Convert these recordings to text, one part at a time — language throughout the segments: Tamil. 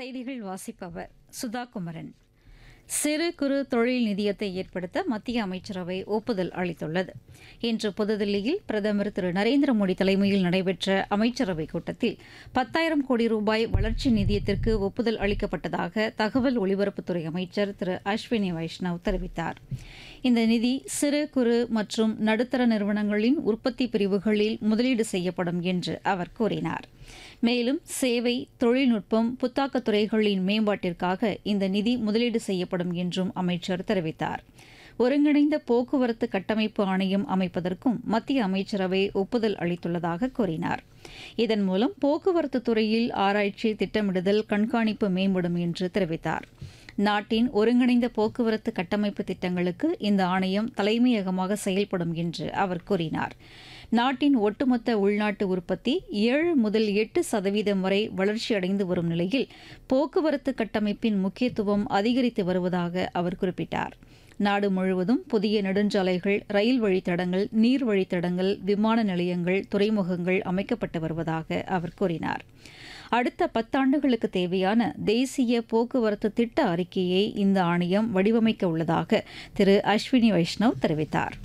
செய்திகள் வாசிப்பவர் சுதா குமரன் சிறு குறு தொழில் நிதியத்தை ஏற்படுத்த மத்திய அமைச்சரவை ஒப்புதல் அளித்துள்ளது இன்று புதுதில்லியில் பிரதமர் திரு நரேந்திர மோடி தலைமையில் நடைபெற்ற அமைச்சரவைக் கூட்டத்தில் பத்தாயிரம் கோடி ரூபாய் வளர்ச்சி நிதியத்திற்கு ஒப்புதல் அளிக்கப்பட்டதாக தகவல் ஒலிபரப்புத்துறை அமைச்சர் திரு அஸ்வினி வைஷ்ணவ் தெரிவித்தார் இந்த நிதி சிறு குறு மற்றும் நடுத்தர நிறுவனங்களின் உற்பத்தி பிரிவுகளில் முதலீடு செய்யப்படும் என்று அவர் கூறினார் மேலும் சேவை தொழில்நுட்பம் புத்தாக்கத் துறைகளின் மேம்பாட்டிற்காக இந்த நிதி முதலீடு செய்யப்படும் என்றும் அமைச்சர் தெரிவித்தார் ஒருங்கிணைந்த போக்குவரத்து கட்டமைப்பு ஆணையம் அமைப்பதற்கும் மத்திய அமைச்சரவை ஒப்புதல் அளித்துள்ளதாக கூறினார் இதன் மூலம் போக்குவரத்து துறையில் ஆராய்ச்சி திட்டமிடுதல் கண்காணிப்பு மேம்படும் என்று தெரிவித்தார் நாட்டின் ஒருங்கிணைந்த போக்குவரத்து கட்டமைப்பு திட்டங்களுக்கு இந்த ஆணையம் தலைமையகமாக செயல்படும் என்று அவர் கூறினார் நாட்டின் ஒட்டுமொத்த உள்நாட்டு உற்பத்தி ஏழு முதல் எட்டு சதவீதம் வரை வளர்ச்சியடைந்து வரும் நிலையில் போக்குவரத்து கட்டமைப்பின் முக்கியத்துவம் அதிகரித்து வருவதாக அவர் குறிப்பிட்டார் நாடு முழுவதும் புதிய நெடுஞ்சாலைகள் ரயில் வழித்தடங்கள் நீர் வழித்தடங்கள் விமான நிலையங்கள் துறைமுகங்கள் அமைக்கப்பட்டு வருவதாக அவர் கூறினார் அடுத்த பத்தாண்டுகளுக்கு தேவையான தேசிய போக்குவரத்து திட்ட அறிக்கையை இந்த ஆணையம் வடிவமைக்க உள்ளதாக திரு அஸ்வினி வைஷ்ணவ் தெரிவித்தார்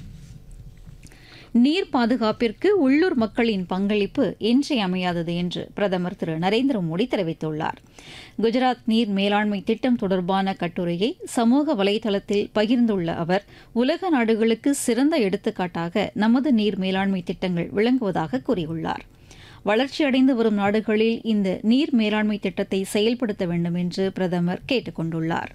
நீர் பாதுகாப்பிற்கு உள்ளூர் மக்களின் பங்களிப்பு இன்றியமையாதது என்று பிரதமர் திரு நரேந்திர மோடி தெரிவித்துள்ளார் குஜராத் நீர் மேலாண்மை திட்டம் தொடர்பான கட்டுரையை சமூக வலைதளத்தில் பகிர்ந்துள்ள அவர் உலக நாடுகளுக்கு சிறந்த எடுத்துக்காட்டாக நமது நீர் மேலாண்மை திட்டங்கள் விளங்குவதாக கூறியுள்ளார் வளர்ச்சியடைந்து வரும் நாடுகளில் இந்த நீர் மேலாண்மை திட்டத்தை செயல்படுத்த வேண்டும் என்று பிரதமர் கேட்டுக் கொண்டுள்ளார்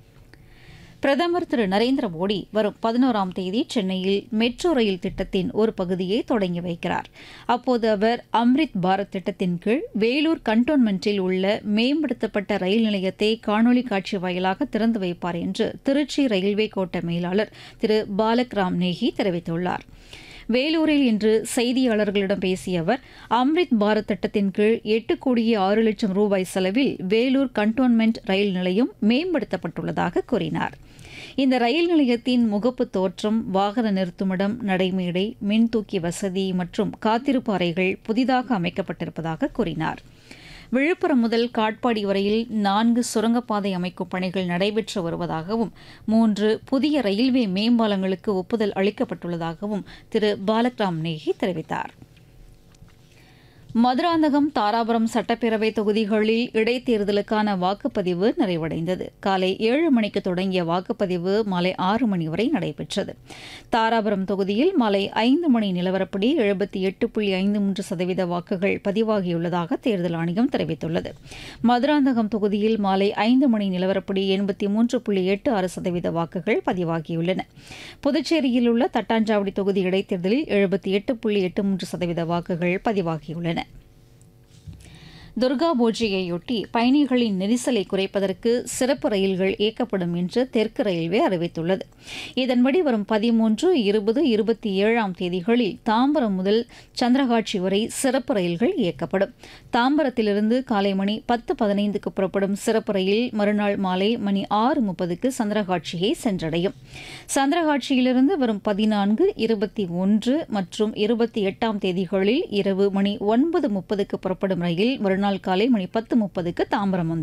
பிரதமர் திரு நரேந்திர மோடி வரும் பதினோராம் தேதி சென்னையில் மெட்ரோ ரயில் திட்டத்தின் ஒரு பகுதியை தொடங்கி வைக்கிறார் அப்போது அவர் அம்ரித் பாரத் திட்டத்தின் கீழ் வேலூர் கண்டோன்மெண்டில் உள்ள மேம்படுத்தப்பட்ட ரயில் நிலையத்தை காணொலி காட்சி வாயிலாக திறந்து வைப்பார் என்று திருச்சி ரயில்வே கோட்ட மேலாளர் திரு பாலக் ராம் நேகி தெரிவித்துள்ளார் வேலூரில் இன்று செய்தியாளர்களிடம் பேசிய அவர் அம்ரித் பாரத் திட்டத்தின் கீழ் எட்டு கோடியே ஆறு லட்சம் ரூபாய் செலவில் வேலூர் கண்டோன்மெண்ட் ரயில் நிலையம் மேம்படுத்தப்பட்டுள்ளதாக கூறினார் இந்த ரயில் நிலையத்தின் முகப்பு தோற்றம் வாகன நிறுத்துமிடம் நடைமேடை மின்தூக்கி வசதி மற்றும் காத்திருப்பு அறைகள் புதிதாக அமைக்கப்பட்டிருப்பதாக கூறினார் விழுப்புரம் முதல் காட்பாடி வரையில் நான்கு சுரங்கப்பாதை அமைக்கும் பணிகள் நடைபெற்று வருவதாகவும் மூன்று புதிய ரயில்வே மேம்பாலங்களுக்கு ஒப்புதல் அளிக்கப்பட்டுள்ளதாகவும் திரு பாலக்ராம் நேகி தெரிவித்தார் மதுராந்தகம் தாராபுரம் சட்டப்பேரவை தொகுதிகளில் இடைத்தேர்தலுக்கான வாக்குப்பதிவு நிறைவடைந்தது காலை ஏழு மணிக்கு தொடங்கிய வாக்குப்பதிவு மாலை ஆறு மணி வரை நடைபெற்றது தாராபுரம் தொகுதியில் மாலை ஐந்து மணி நிலவரப்படி எழுபத்தி எட்டு புள்ளி ஐந்து மூன்று சதவீத வாக்குகள் பதிவாகியுள்ளதாக தேர்தல் ஆணையம் தெரிவித்துள்ளது மதுராந்தகம் தொகுதியில் மாலை ஐந்து மணி நிலவரப்படி எண்பத்தி மூன்று புள்ளி எட்டு ஆறு சதவீத வாக்குகள் பதிவாகியுள்ளன புதுச்சேரியில் உள்ள தட்டாஞ்சாவடி தொகுதி இடைத்தேர்தலில் எழுபத்தி எட்டு புள்ளி எட்டு மூன்று சதவீத வாக்குகள் பதிவாகியுள்ளன துர்கா பூஜையையொட்டி பயணிகளின் நெரிசலை குறைப்பதற்கு சிறப்பு ரயில்கள் இயக்கப்படும் என்று தெற்கு ரயில்வே அறிவித்துள்ளது இதன்படி வரும் பதிமூன்று இருபது இருபத்தி ஏழாம் தேதிகளில் தாம்பரம் முதல் சந்திரகாட்சி வரை சிறப்பு ரயில்கள் இயக்கப்படும் தாம்பரத்திலிருந்து காலை மணி பத்து பதினைந்துக்கு புறப்படும் சிறப்பு ரயில் மறுநாள் மாலை மணி ஆறு முப்பதுக்கு சந்திரகாட்சியை சென்றடையும் சந்திரகாட்சியிலிருந்து வரும் பதினான்கு இருபத்தி ஒன்று மற்றும் இருபத்தி எட்டாம் தேதிகளில் இரவு மணி ஒன்பது முப்பதுக்கு புறப்படும் ரயில் மறுநாள் காலை மணி பத்து முப்பதுக்கு தாம்பரம் வந்து